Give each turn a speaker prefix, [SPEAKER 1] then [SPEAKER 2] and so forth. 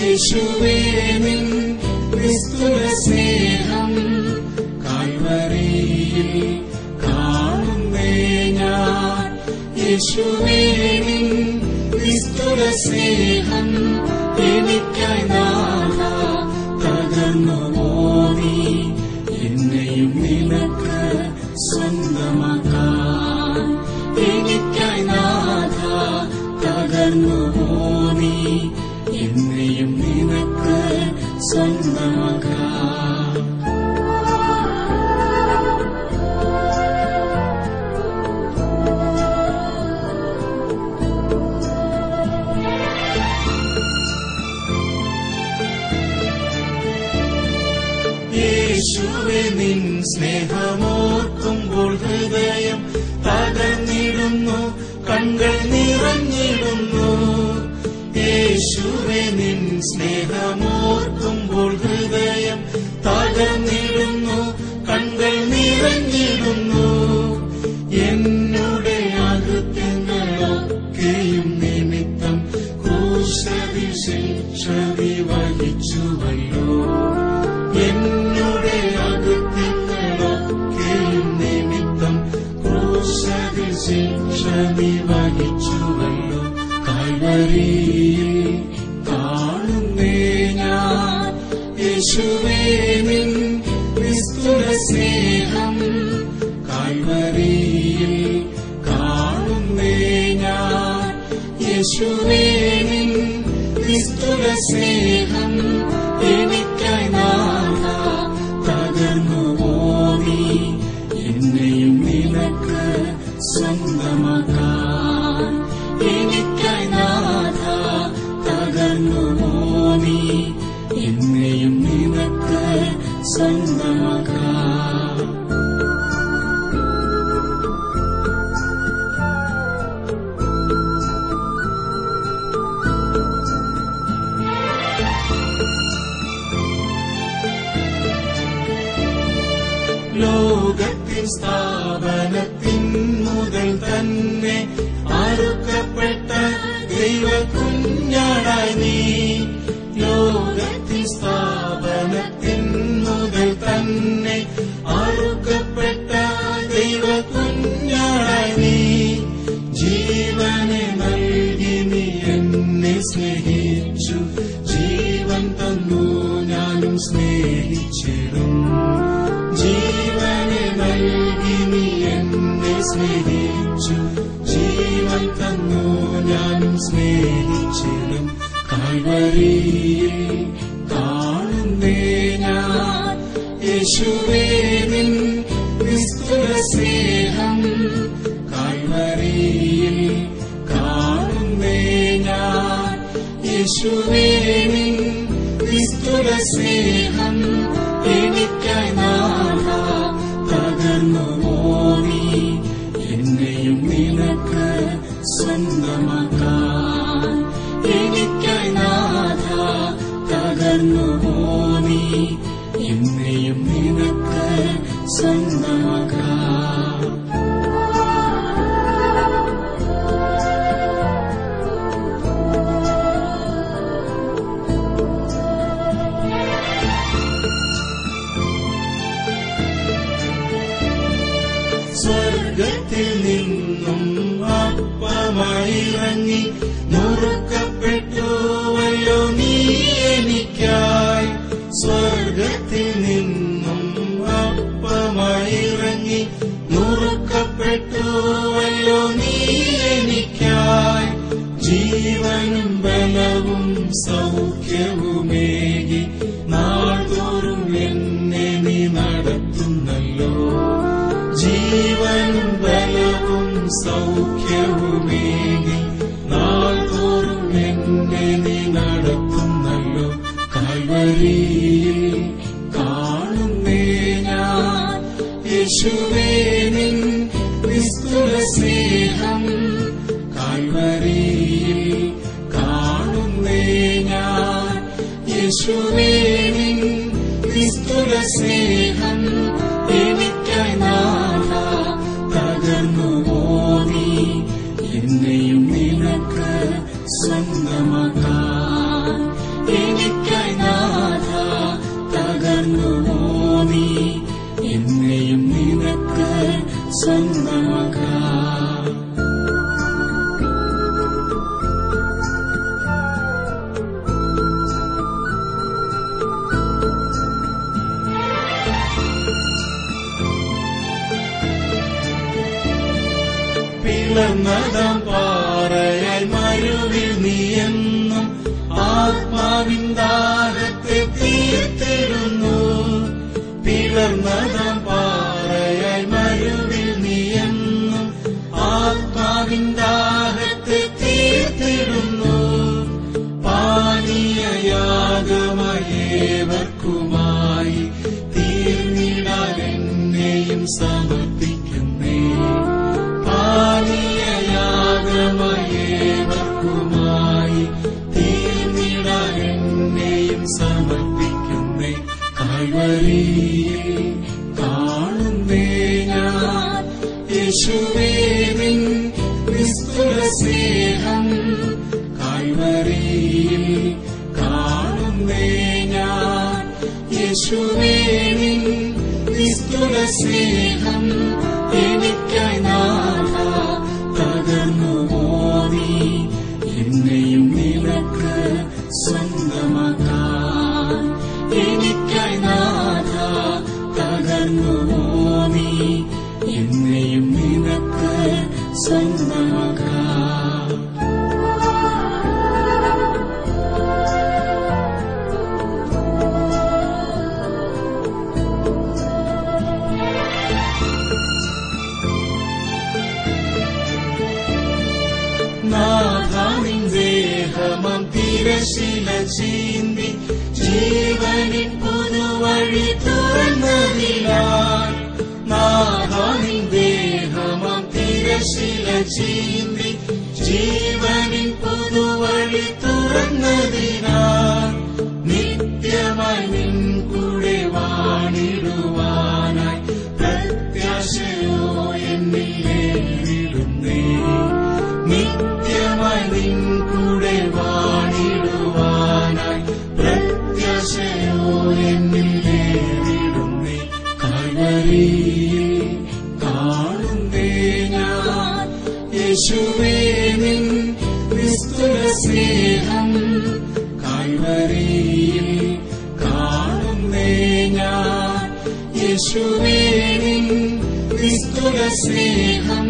[SPEAKER 1] യേശുവേ നിൻ നിസ്തുല സ്നേഹം കാൽവരിയിൽ കാണുന്നേ ഞാൻ യേശുവേ നിൻ നിസ്തുല സ്നേഹം എനിക്കായി നാഥ തകർന്നു പോയി എന്നെയും നിനക്ക് സ്വന്തമാക്കാൻ എനിക്കായി നാഥ തകർന്നു പോയി എന്നെയും നിനക്ക് സ്വന്തമാക്കാൻ യേശുവെ നിൻ സ്നേഹമോർക്കുമ്പോൾ ഹൃദയം തകർന്നിടുന്നു കൺകൾ നിറഞ്ഞിടുന്നു യേശുവെ നിൻ സ്നേഹമോർക്കുമ്പോൾ ഹൃദയം തകർന്നിടുന്നു കൺകൾ നിറഞ്ഞിടുന്നു എന്നുടെ അകൃത്യങ്ങളൊക്കെയും നിമിത്തം ക്രൂശതി ശിക്ഷതി വഹിച്ചുവല്ലോ എന്നുടെ അകൃത്യങ്ങളൊക്കെയും നിമിത്തം ക്രൂശതി ശിക്ഷതി വഹിച്ചുവല്ലോ കാൽവരിയിൽ കാണുന്നേ ഞാൻ യേശുവേ നിൻ നിസ്തുല സ്നേഹം കാൽവരിയിൽ കാണുന്നേ ഞാൻ യേശുവേ നിൻ നിസ്തുല സ്നേഹം എനിക്കായി നാഥ തകർന്നു പോയി എന്നെയും നിനക്ക് സ്വന്തമാക്കാൻ എനിക്കായി നാഥ തകർന്നു പോയി എന്നെയും നിനക്ക് സ്വന്തമാക്കാൻ ലോകത്തിൻ സ്ഥാപനത്തിൻ മുതൽ തന്നെ അറുക്കപ്പെട്ട ദൈവ കുഞ്ഞാടായി നീ ലോകത്തിൻ സ്ഥാപനത്തിൻ മുതൽ തന്നെ അറുക്കപ്പെട്ട ദൈവ കുഞ്ഞാടായി നീ ജീവനെ നൽകി നീ എന്നെ സ്നേഹിച്ചു ജീവൻ തന്നു ഞാനും സ്നേഹിച്ചിടും ജീവനെ നൽകി നീ എന്നെ സ്നേഹിച്ചു ജീവൻ തന്നു ഞാനും സ്നേഹിച്ചിടും കാൽവരിയിൽ കാണുന്നേ ഞാൻ യേശുവേ നിൻ നിസ്തുല സ്നേഹം കാൽവരിയിൽ കാണുന്നേ ഞാൻ യേശുവേ നിൻ നിസ്തുല സ്നേഹം എനിക്കായി നാഥ തകർന്നു പോയി എന്നെയും നിനക്ക് സ്വന്തമാക്കാൻ എനിക്കായി നാഥ തകർന്നു പോയി എന്നെയും നിനക്ക് സ്വന്തമാക്കാൻ സ്വർഗത്തിൽ നിന്നും അപ്പമായിറങ്ങി നുറുക്കപ്പെട്ടുവല്ലോ നീ എനിക്കായി സ്വർഗത്തിൽ നിന്നും അപ്പമായിറങ്ങി നുറുക്കപ്പെട്ടുവല്ലോ നീ എനിക്കായി ജീവനും ബലവും സൗഖ്യവുമേകി നാൾതോറും എന്നെ നീ നടത്തുന്നല്ലോ ജീവനും ബലവും സൗഖ്യവുമേകി നാൾതോറും എന്നെ നീ നടത്തുന്നല്ലോ കാൽവരിയിൽ കാണുന്നേ ഞാൻ യേശുവേ നിൻ നിസ്തുല സ്നേഹം കാൽവരിയിൽ കാണുന്നേ ഞാൻ യേശുവേ നിൻ നിസ്തുല സ്നേഹം എനിക്കായി നാഥ തകർന്നു പോയി എന്നെയും നിനക്ക് സ്വന്തമാക്കാൻ പിളർന്നതാം പാറയായി മരുവിൽ നീയെന്നും ആത്മാവിൻ ദാഹത്തെ തീർത്തിടുന്നു പിളർന്നതാം പാറയായി മരുവിൽ നീയെന്നും ആത്മാവിൻ ദാഹത്തെ തീർത്തിടുന്നു പാനീയയാഗമയേവർക്കുമായി തീർന്നിടാൻ എന്നെയും സമർപ്പിക്കുന്നേ പാനീയയാഗമയേവർക്കുമായി തീർന്നിടാൻ എന്നെയും സമർപ്പിക്കുന്നേ കാൽവരിയിൽ കാണുന്നേ ഞാൻ യേശുവേ നിൻ നിസ്തുല സ്നേഹം കാൽവരിയിൽ കാണുന്നേ ഞാൻ യേശുവേ നിൻ നിസ്തുല സ്നേഹം എനിക്കായി നാഥ തകർന്നു പോയി എന്നെയും നിനക്ക് സ്വന്തമാക്കാൻ എനിക്കായി നാഥ തകർന്നു പോയി എന്നെയും നിനക്ക് സ്വന്തമാക്കാൻ നാഥാനിൻ ദേഹമം തിരശില ചീന്തി ജീവനിൻ പുതുവഴി തുറന്നതിനാൽ നാഥാനിൻ ദേഹമം തിരശില ചീന്തി ജീവനിൻ പുതുവഴി തുറന്നതിനാൽ നിത്യമായി നിൻ കൂടെ വാണിടുവാനായി പ്രത്യാശയോ എന്നിലേറിടുന്നേ നിത്യമായി നിൻ കൂടെ വാണിടുവാനായി പ്രത്യാശയോ എന്നിലേറിടുന്നേ കാൽവരിയിൽ കാണുന്നേ ഞാൻ യേശുവേ നിൻ നിസ്തുല സ്നേഹം കാൽവരിയിൽ കാണുന്നേ ഞാൻ യേശുവേ നിൻ നിസ്തുല സ്നേഹം